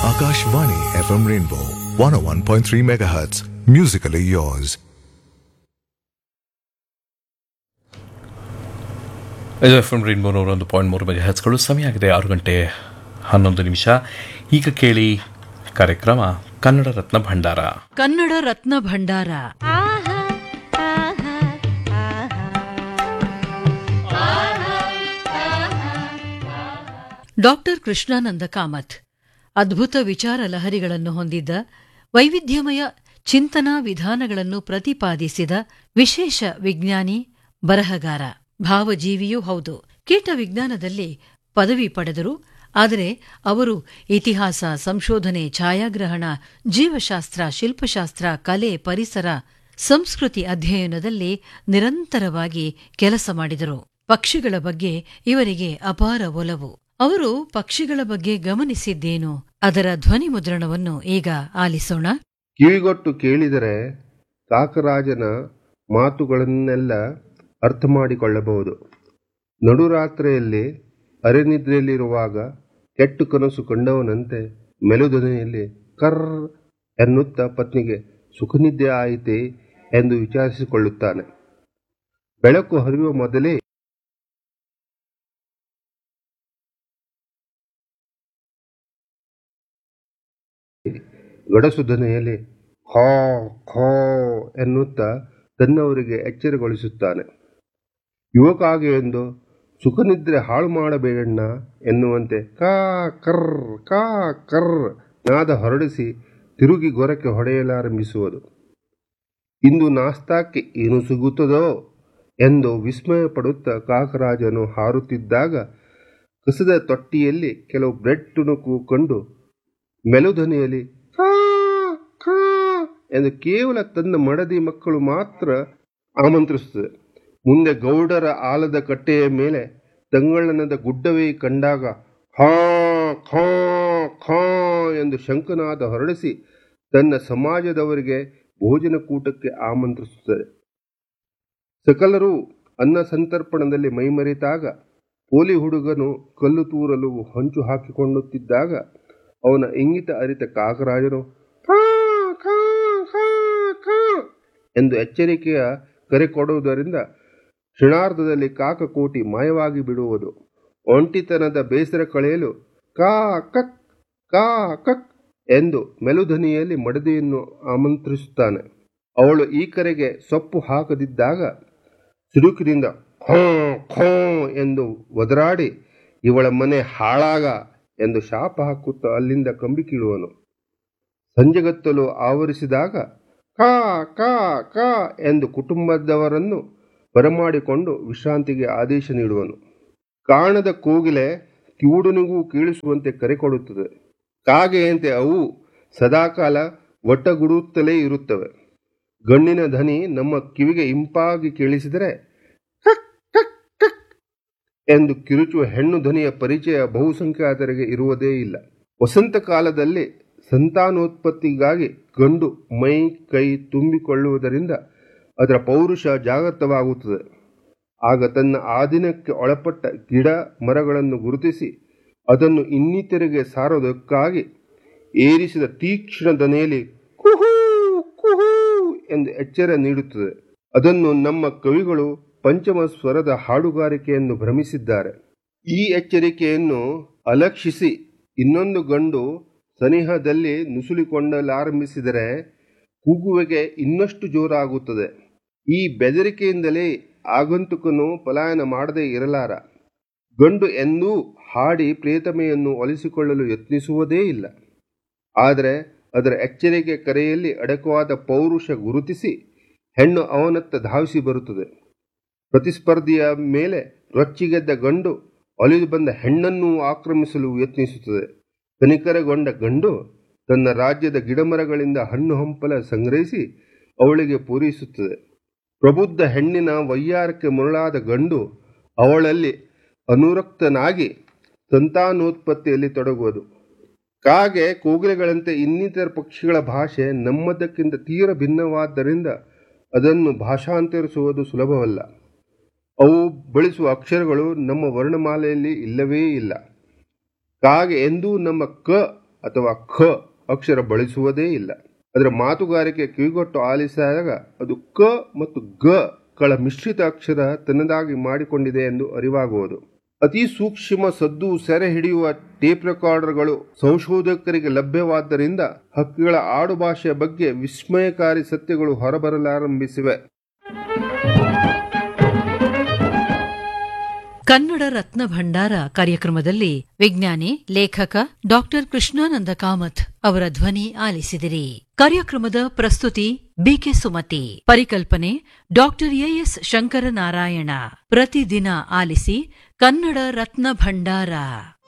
Akashvani FM Rainbow 101.3 MHz. Musically yours. ಇದು F M Rainbow ನೂರ ಒಂದು ಪಾಯಿಂಟ್ ಮೂರು ಮೆಗಾ ಹ್ಯಾಚ್ಗಳು ಸಮಯ ಆಗಿದೆ ಆರು ಗಂಟೆ ಹನ್ನೊಂದು ನಿಮಿಷ ಈಗ ಕೇಳಿ ಕಾರ್ಯಕ್ರಮ ಕನ್ನಡ ರತ್ನ ಭಂಡಾರ ಕನ್ನಡ ರತ್ನ ಭಂಡಾರ ಡಾಕ್ಟರ್ ಕೃಷ್ಣಾನಂದ ಕಾಮತ್ ಅದ್ಭುತ ವಿಚಾರ ಲಹರಿಗಳನ್ನು ಹೊಂದಿದ್ದ ವೈವಿಧ್ಯಮಯ ಚಿಂತನಾ ವಿಧಾನಗಳನ್ನು ಪ್ರತಿಪಾದಿಸಿದ ವಿಶೇಷ ವಿಜ್ಞಾನಿ ಬರಹಗಾರ ಭಾವಜೀವಿಯೂ ಹೌದು ಕೀಟ ವಿಜ್ಞಾನದಲ್ಲಿ ಪದವಿ ಪಡೆದರು ಆದರೆ ಅವರು ಇತಿಹಾಸ ಸಂಶೋಧನೆ ಛಾಯಾಗ್ರಹಣ ಜೀವಶಾಸ್ತ್ರ ಶಿಲ್ಪಶಾಸ್ತ್ರ ಕಲೆ ಪರಿಸರ ಸಂಸ್ಕೃತಿ ಅಧ್ಯಯನದಲ್ಲಿ ನಿರಂತರವಾಗಿ ಕೆಲಸ ಮಾಡಿದರು ಪಕ್ಷಿಗಳ ಬಗ್ಗೆ ಇವರಿಗೆ ಅಪಾರ ಒಲವು ಅವರು ಪಕ್ಷಿಗಳ ಬಗ್ಗೆ ಗಮನಿಸಿದ್ದೇನು ಅದರ ಧ್ವನಿ ಮುದ್ರಣವನ್ನು ಈಗ ಆಲಿಸೋಣ ಕಿವಿಗೊಟ್ಟು ಕೇಳಿದರೆ ಕಾಕರಾಜನ ಮಾತುಗಳನ್ನೆಲ್ಲ ಅರ್ಥ ಮಾಡಿಕೊಳ್ಳಬಹುದು ನಡುರಾತ್ರಿಯಲ್ಲಿ ಅರೆನಿದ್ರೆಯಲ್ಲಿರುವಾಗ ಕೆಟ್ಟು ಕನಸು ಕಂಡವನಂತೆ ಮೆಲುದನಿಯಲ್ಲಿ ಕರ್ ಎನ್ನುತ್ತಾ ಪತ್ನಿಗೆ ಸುಖನಿದ್ದೆ ಆಯಿತೆ ಎಂದು ವಿಚಾರಿಸಿಕೊಳ್ಳುತ್ತಾನೆ ಬೆಳಕು ಹರಿಯುವ ಮೊದಲೇ ಗಡಸು ಧ್ವನಿಯಲ್ಲಿ ಖೋ ಖೋ ಎನ್ನುತ್ತಾ ತನ್ನವರಿಗೆ ಎಚ್ಚರಗೊಳಿಸುತ್ತಾನೆ ಯುವಕಾಗೆ ಎಂದು ಸುಖನಿದ್ರೆ ಹಾಳು ಮಾಡಬೇಡಣ್ಣ ಎನ್ನುವಂತೆ ಕಾ ಕರ್ ಕಾ ಕರ್ ನಾದ ಹೊರಡಿಸಿ ತಿರುಗಿ ಗೊರಕ್ಕೆ ಹೊಡೆಯಲಾರಂಭಿಸುವುದು ಇಂದು ನಾಸ್ತಾಕ್ಕೆ ಏನು ಸಿಗುತ್ತದೋ ಎಂದು ವಿಸ್ಮಯ ಪಡುತ್ತಾ ಕಾಕರಾಜನು ಹಾರುತ್ತಿದ್ದಾಗ ಕಸದ ತೊಟ್ಟಿಯಲ್ಲಿ ಕೆಲವು ಬ್ರೆಡ್ ತುಣುಕು ಕಂಡು ಮೆಲುಧನಿಯಲ್ಲಿ ಕಾ ಕಾ ಎಂದು ಕೇವಲ ತನ್ನ ಮಡದಿ ಮಕ್ಕಳು ಮಾತ್ರ ಆಮಂತ್ರಿಸುತ್ತದೆ ಮುಂದೆ ಗೌಡರ ಆಲದ ಕಟ್ಟೆಯ ಮೇಲೆ ತಂಗಳನದ ಗುಡ್ಡವೇ ಕಂಡಾಗ ಹಾ ಖಾ ಖಾ ಎಂದು ಶಂಕನಾದ ಹೊರಡಿಸಿ ತನ್ನ ಸಮಾಜದವರಿಗೆ ಭೋಜನ ಕೂಟಕ್ಕೆ ಆಮಂತ್ರಿಸುತ್ತದೆ ಸಕಲರು ಅನ್ನ ಸಂತರ್ಪಣದಲ್ಲಿ ಮೈಮರೆತಾಗ ಪೋಲಿ ಹುಡುಗನು ಕಲ್ಲು ತೂರಲು ಹೊಂಚು ಹಾಕಿಕೊಳ್ಳುತ್ತಿದ್ದಾಗ ಅವನ ಇಂಗಿತ ಅರಿತ ಕಾಕರಾಜನು ಖಾ ಖಾ ಖಾ ಖಾ ಎಂದು ಎಚ್ಚರಿಕೆಯ ಕರೆ ಕೊಡುವುದರಿಂದ ಕ್ಷಣಾರ್ಧದಲ್ಲಿ ಕಾಕಕೋಟಿ ಮಾಯವಾಗಿ ಬಿಡುವುದು ಒಂಟಿತನದ ಬೇಸರ ಕಳೆಯಲು ಕಾ ಕಕ್ ಕಾ ಕಕ್ ಎಂದು ಮೆಲುಧನಿಯಲ್ಲಿ ಮಡದಿಯನ್ನು ಆಮಂತ್ರಿಸುತ್ತಾನೆ ಅವಳು ಈ ಕರೆಗೆ ಸೊಪ್ಪು ಹಾಕದಿದ್ದಾಗ ಸಿಡುಕಿನಿಂದ ಖೋ ಖೋ ಎಂದು ಒದರಾಡಿ ಇವಳ ಮನೆ ಹಾಳಾಗ ಎಂದು ಶಾಪ ಹಾಕುತ್ತಾ ಅಲ್ಲಿಂದ ಕಂಬಿ ಕೀಳುವನು ಸಂಜೆಗತ್ತಲು ಆವರಿಸಿದಾಗ ಕಾ ಕಾ ಕಾ ಎಂದು ಕುಟುಂಬದವರನ್ನು ಬರಮಾಡಿಕೊಂಡು ವಿಶ್ರಾಂತಿಗೆ ಆದೇಶ ನೀಡುವನು ಕಾಣದ ಕೋಗಿಲೆ ಕಿವುಡನಿಗೂ ಕೇಳಿಸುವಂತೆ ಕರೆ ಕೊಡುತ್ತದೆ ಕಾಗೆಯಂತೆ ಅವು ಸದಾಕಾಲ ಒಟ್ಟಗುಡುತ್ತಲೇ ಇರುತ್ತವೆ ಗಣ್ಣಿನ ಧ್ವನಿ ನಮ್ಮ ಕಿವಿಗೆ ಇಂಪಾಗಿ ಕೇಳಿಸಿದರೆ ಕಕ್ ಕಕ್ ಕಕ್ ಎಂದು ಕಿರುಚುವ ಹೆಣ್ಣು ಧ್ವನಿಯ ಪರಿಚಯ ಬಹುಸಂಖ್ಯಾತರಿಗೆ ಇರುವುದೇ ಇಲ್ಲ ವಸಂತ ಕಾಲದಲ್ಲಿ ಸಂತಾನೋತ್ಪತ್ತಿಗಾಗಿ ಗಂಡು ಮೈ ಕೈ ತುಂಬಿಕೊಳ್ಳುವುದರಿಂದ ಅದರ ಪೌರುಷ ಜಾಗೃತವಾಗುತ್ತದೆ ಆಗ ತನ್ನ ಆಧೀನಕ್ಕೆ ಒಳಪಟ್ಟ ಗಿಡ ಮರಗಳನ್ನು ಗುರುತಿಸಿ ಅದನ್ನು ಇನ್ನಿತರಿಗೆ ಸಾರೋದಕ್ಕಾಗಿ ಏರಿಸಿದ ತೀಕ್ಷ್ಣ ದನೆಯಲ್ಲಿ ಕುಹೂ ಕುಹೂ ಎಂದು ಎಚ್ಚರ ನೀಡುತ್ತದೆ ಅದನ್ನು ನಮ್ಮ ಕವಿಗಳು ಪಂಚಮ ಸ್ವರದ ಹಾಡುಗಾರಿಕೆಯನ್ನು ಭ್ರಮಿಸಿದ್ದಾರೆ ಈ ಎಚ್ಚರಿಕೆಯನ್ನು ಅಲಕ್ಷಿಸಿ ಇನ್ನೊಂದು ಗಂಡು ಸನಿಹದಲ್ಲಿ ನುಸುಳಿಕೊಳ್ಳಲಾರಂಭಿಸಿದರೆ ಕೂಗುವಿಗೆ ಇನ್ನಷ್ಟು ಜೋರಾಗುತ್ತದೆ ಈ ಬೆದರಿಕೆಯಿಂದಲೇ ಆಗಂತುಕನು ಪಲಾಯನ ಮಾಡದೇ ಇರಲಾರ ಗಂಡು ಎಂದೂ ಹಾಡಿ ಪ್ರೇತಮೆಯನ್ನು ಒಲಿಸಿಕೊಳ್ಳಲು ಯತ್ನಿಸುವುದೇ ಇಲ್ಲ ಆದರೆ ಅದರ ಎಚ್ಚರಿಕೆ ಕರೆಯಲ್ಲಿ ಅಡಕವಾದ ಪೌರುಷ ಗುರುತಿಸಿ ಹೆಣ್ಣು ಅವನತ್ತ ಧಾವಿಸಿ ಬರುತ್ತದೆ ಪ್ರತಿಸ್ಪರ್ಧಿಯ ಮೇಲೆ ರೊಚ್ಚಿಗೆದ್ದ ಗಂಡು ಒಲಿದು ಬಂದ ಹೆಣ್ಣನ್ನು ಆಕ್ರಮಿಸಲು ಯತ್ನಿಸುತ್ತದೆ ಕನಿಕರಗೊಂಡ ಗಂಡು ತನ್ನ ರಾಜ್ಯದ ಗಿಡಮರಗಳಿಂದ ಹಣ್ಣು ಹಂಪಲ ಸಂಗ್ರಹಿಸಿ ಅವಳಿಗೆ ಪೂರೈಸುತ್ತದೆ ಪ್ರಬುದ್ಧ ಹೆಣ್ಣಿನ ವೈಯಾರಕ್ಕೆ ಮರುಳಾದ ಗಂಡು ಅವಳಲ್ಲಿ ಅನುರಕ್ತನಾಗಿ ಸಂತಾನೋತ್ಪತ್ತಿಯಲ್ಲಿ ತೊಡಗುವುದು ಕಾಗೆ ಕೋಗಿಲೆಗಳಂತೆ ಇನ್ನಿತರ ಪಕ್ಷಿಗಳ ಭಾಷೆ ನಮ್ಮದಕ್ಕಿಂತ ತೀರ ಭಿನ್ನವಾದ್ದರಿಂದ ಅದನ್ನು ಭಾಷಾಂತರಿಸುವುದು ಸುಲಭವಲ್ಲ ಅವು ಬಳಸುವ ಅಕ್ಷರಗಳು ನಮ್ಮ ವರ್ಣಮಾಲೆಯಲ್ಲಿ ಇಲ್ಲವೇ ಇಲ್ಲ ಕಾಗೆ ಎಂದೂ ನಮ್ಮ ಕ ಅಥವಾ ಖ ಅಕ್ಷರ ಬಳಸುವುದೇ ಇಲ್ಲ ಅದರ ಮಾತುಗಾರಿಕೆ ಕಿವಿಗೊಟ್ಟು ಆಲಿಸಿದಾಗ ಅದು ಕ ಮತ್ತು ಗ ಗಳ ಮಿಶ್ರಿತ ಅಕ್ಷರ ತನ್ನದಾಗಿ ಮಾಡಿಕೊಂಡಿದೆ ಎಂದು ಅರಿವಾಗುವುದು ಅತಿ ಸೂಕ್ಷ್ಮ ಸದ್ದು ಸೆರೆ ಹಿಡಿಯುವ ಟೇಪ್ ರೆಕಾರ್ಡರ್ಗಳು ಸಂಶೋಧಕರಿಗೆ ಲಭ್ಯವಾದ್ದರಿಂದ ಹಕ್ಕಿಗಳ ಆಡುಭಾಷೆಯ ಬಗ್ಗೆ ವಿಸ್ಮಯಕಾರಿ ಸತ್ಯಗಳು ಹೊರಬರಲಾರಂಭಿಸಿವೆ ಕನ್ನಡ ರತ್ನ ಭಂಡಾರ ಕಾರ್ಯಕ್ರಮದಲ್ಲಿ ವಿಜ್ಞಾನಿ ಲೇಖಕ ಡಾಕ್ಟರ್ ಕೃಷ್ಣಾನಂದ ಕಾಮತ್ ಅವರ ಧ್ವನಿ ಆಲಿಸಿದಿರಿ ಕಾರ್ಯಕ್ರಮದ ಪ್ರಸ್ತುತಿ ಬಿಕೆ ಸುಮತಿ ಪರಿಕಲ್ಪನೆ ಡಾಕ್ಟರ್ ಎಎಸ್ ಶಂಕರನಾರಾಯಣ ಪ್ರತಿದಿನ ಆಲಿಸಿ ಕನ್ನಡ ರತ್ನ ಭಂಡಾರ